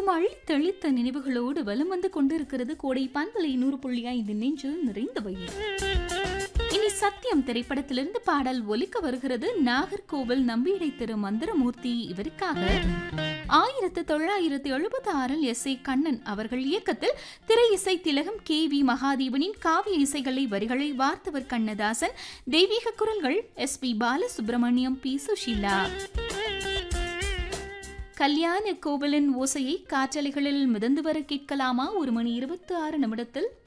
எங்கும் அள்ளி தெளித்த நினைவுகளோடு வலம் வந்து கொண்டிருக்கிறது கோடை பண்பலை நூறு புள்ளி ஐந்து நெஞ்சில் நிறைந்தவை இனி சத்தியம் திரைப்படத்திலிருந்து பாடல் ஒலிக்க வருகிறது நாகர்கோவில் நம்பியடை திரு மந்திரமூர்த்தி இவருக்காக ஆயிரத்து தொள்ளாயிரத்து எழுபத்தி ஆறில் எஸ் ஏ கண்ணன் அவர்கள் இயக்கத்தில் திரை இசை திலகம் கே வி மகாதேவனின் காவிய இசைகளை வரிகளை வார்த்தவர் கண்ணதாசன் தெய்வீக குரல்கள் S P Balasubrahmanyam P Susheela கல்யாண கோவிலின் ஓசையை காற்றலைகளில் மிதந்து வர கேட்கலாமா ஒரு மணி இருபத்தி ஆறு நிமிடத்தில்